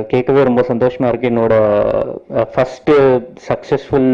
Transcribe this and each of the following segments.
கேட்கவே ரொம்ப சந்தோஷமா இருக்கு என்னோட first successful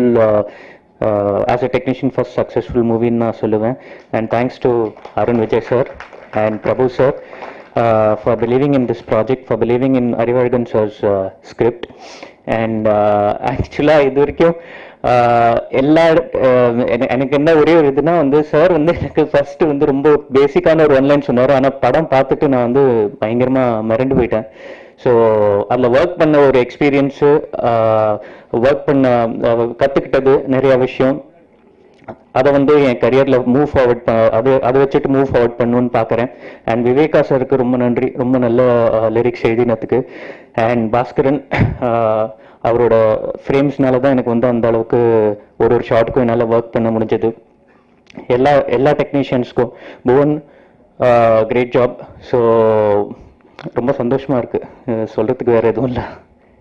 as a technician first successful மூவின்னு நான் சொல்லுவேன் and thanks to Arun Vijay sir and Prabhu sir for believing in this project for believing in Arivazhagan sir's script and ஆக்சுவலாக இது வரைக்கும் ஆஹ் எல்லா ஆஹ் என- எனக்கு என்ன ஒரே ஒரு இதுனா வந்து சார் வந்து எனக்கு ஃபர்ஸ்ட் வந்து ரொம்ப பேசிக்கான ஒரு ஒன்லைன் சொன்னார் ஆனால் படம் பார்த்துட்டு நான் வந்து பயங்கரமா மிரண்டு போயிட்டேன் ஸோ அதில் ஒர்க் பண்ண ஒரு எக்ஸ்பீரியன்ஸு ஒர்க் பண்ண ஆஹ் கத்துக்கிட்டது நிறைய விஷயம் அதை வந்து என் கரியர்ல மூவ் ஃபார்வர்ட் அது அதை வச்சுட்டு மூவ் ஃபார்வர்ட் பண்ணணும்னு பார்க்குறேன் அண்ட் விவேகா சாருக்கு ரொம்ப நன்றி ரொம்ப நல்ல லிரிக்ஸ் எழுதினதுக்கு அண்ட் பாஸ்கரன் ஆஹ் அவரோட ஃப்ரேம்ஸ்னால தான் எனக்கு வந்து அந்த அளவுக்கு ஒரு ஒரு ஷார்ட்டுக்கும் என்னால் ஒர்க் பண்ண முடிஞ்சது எல்லா எல்லா டெக்னீஷியன்ஸ்க்கும் புவன் கிரேட் ஜாப் ஸோ ரொம்ப சந்தோஷமா இருக்கு அஹ் சொல்றதுக்கு வேற எதுவும் இல்லை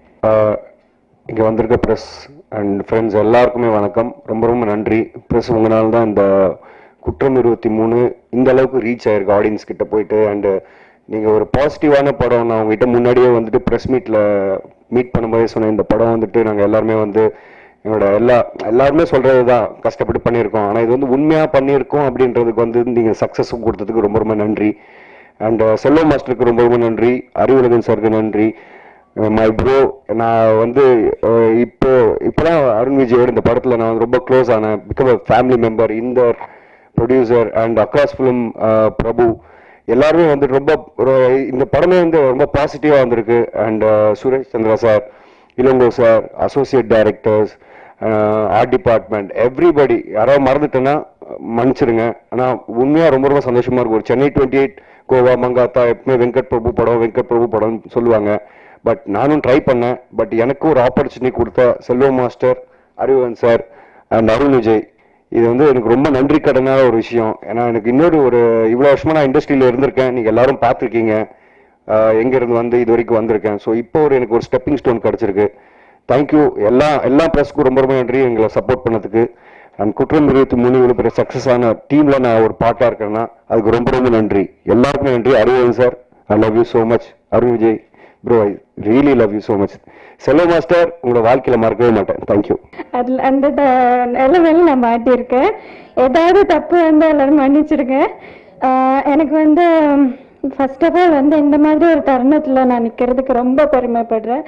இங்கே வந்திருக்க ப்ரெஸ் அண்ட் ஃப்ரெண்ட்ஸ் எல்லாருக்குமே வணக்கம் ரொம்ப ரொம்ப நன்றி ப்ரெஸ் உங்களால தான் இந்த குற்றம் இருபத்தி மூணு இந்த அளவுக்கு ரீச் ஆயிருக்கு ஆடியன்ஸ் கிட்ட போயிட்டு அண்டு நீங்கள் ஒரு பாசிட்டிவான படம் நான் உங்ககிட்ட முன்னாடியே வந்துட்டு ப்ரெஸ் மீட்டில் மீட் பண்ணும்போதே சொன்னேன் இந்த படம் வந்துட்டு நாங்கள் எல்லாருமே வந்து என்னோட எல்லா எல்லாருமே சொல்கிறது தான் கஷ்டப்பட்டு பண்ணியிருக்கோம் ஆனால் இது வந்து உண்மையாக பண்ணியிருக்கோம் அப்படின்றதுக்கு வந்து நீங்கள் சக்ஸஸும் கொடுத்ததுக்கு ரொம்ப ரொம்ப நன்றி அண்ட் செல்வம் மாஸ்டருக்கு ரொம்ப ரொம்ப நன்றி அறிவுலகன் சாருக்கு நன்றி மை ப்ரோ நான் வந்து அஹ், இப்போ இப்போதான் அருண் விஜயோட இந்த படத்தில் நான் வந்து ரொம்ப க்ளோஸ் ஆனேன் பிகம் அ ஃபேமிலி மெம்பர் இந்த producer and across film Prabhu எல்லாருமே வந்து ரொம்ப ஒரு- இந்த படமே வந்து ரொம்ப பாசிட்டிவாக வந்திருக்கு and Suresh Chandra sir Ilango sir associate directors art department everybody யாராவது மறந்துட்டேன்னா மன்னிச்சிடுங்க ஆனால் உண்மையாக ரொம்ப ரொம்ப சந்தோஷமா இருக்கும் ஒரு சென்னை டுவெண்ட்டி எயிட் கோவா மங்காத்தா எப்பவுமே வெங்கட் பிரபு படம் வெங்கட் பிரபு படம் சொல்லுவாங்க பட் நானும் ட்ரை பண்ணேன் பட் எனக்கு ஒரு ஆப்பர்ச்சுனிட்டி கொடுத்த Selvam master Arivan sir and Arun Vijay இது வந்து எனக்கு ரொம்ப நன்றி கடனான ஒரு விஷயம் ஏன்னா எனக்கு இன்னொரு ஒரு இவ்வளோ வருஷமா நான் இண்டஸ்ட்ரியில் இருந்திருக்கேன் நீங்கள் எல்லாரும் பார்த்துருக்கீங்க எங்க இருந்து வந்து இது வரைக்கும் வந்திருக்கேன் ஸோ இப்போ ஒரு எனக்கு ஒரு ஸ்டெப்பிங் ஸ்டோன் கிடைச்சிருக்கு தேங்க்யூ எல்லா எல்லா ப்ரெஸ்க்கும் ரொம்ப ரொம்ப நன்றி எங்களை சப்போர்ட் பண்ணதுக்கு அண்ட் குற்றம் இருபத்தி மூணு இவ்வளோ பெரிய சக்ஸஸ் ஆன டீம்ல நான் ஒரு பார்ட்டாக இருக்கேன்னா அதுக்கு ரொம்ப ரொம்ப நன்றி எல்லாருக்குமே நன்றி Arivan sir I love you so much Arun Vijay bro I really love you so much Selva master உங்களோட வாழ்க்கையில மறக்கவே மாட்டேன் தேங்க்யூ அதில் அந்த ட- நிலைமையில நான் மாட்டியிருக்கேன் ஏதாவது தப்பு வந்து எல்லாரும் மன்னிச்சிருங்க ஆஹ் எனக்கு வந்து ஃபர்ஸ்ட் ஆஃப் ஆல் வந்து இந்த மாதிரி ஒரு தருணத்தில் நான் நிற்கிறதுக்கு ரொம்ப பெருமைப்படுறேன்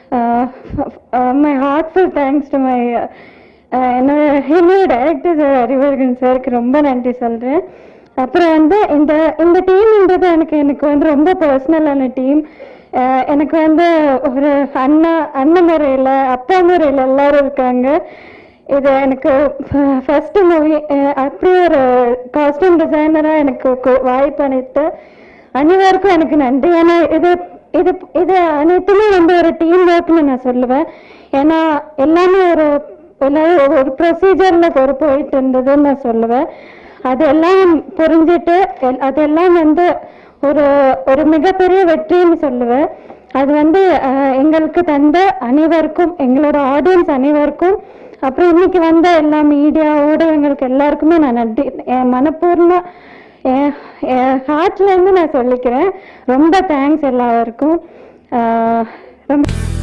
my heartful thanks to my என்னோட என்னோட டைரக்டர் சார் அறிவர்கன் சாருக்கு ரொம்ப நன்றி சொல்கிறேன் அப்புறம் வந்து இந்த இந்த டீம்ன்றது எனக்கு எனக்கு வந்து ரொம்ப பர்சனலான டீம் எனக்கு வந்து ஒரு அண்ணா அண்ணன் முறையில் அப்பா முறையில் எல்லாரும் இருக்காங்க இது எனக்கு ஃபர்ஸ்ட் மூவி அப்படி ஒரு காஸ்டியூம் டிசைனராக எனக்கு கு- வாய்ப்பு அனைத்து அனைவருக்கும் எனக்கு நன்றி ஏன்னா இது இது இது அனைத்துமே வந்து ஒரு டீம் ஒர்க்னு நான் சொல்லுவேன் ஏன்னா எல்லாமே ஒரு எல்லாரும் ஒரு ப்ரொசீஜர்ல ஒரு போயிட்டு இருந்ததுன்னு நான் சொல்லுவேன் அதெல்லாம் புரிஞ்சுட்டு எல்- அதெல்லாம் வந்து ஒரு ஒரு மிகப்பெரிய வெற்றின்னு சொல்லுவேன் அது வந்து அஹ், எங்களுக்கு தந்த அனைவருக்கும் எங்களோட ஆடியன்ஸ் அனைவருக்கும் அப்புறம் இன்னைக்கு வந்த எல்லா மீடியா ஊடகங்களுக்கு எல்லாருக்குமே நான் நன்றி என் மனப்பூர்ண என் என் ஹார்ட்ல இருந்து நான் சொல்லிக்கிறேன் ரொம்ப தேங்க்ஸ் எல்லாருக்கும் அஹ், ரொம்ப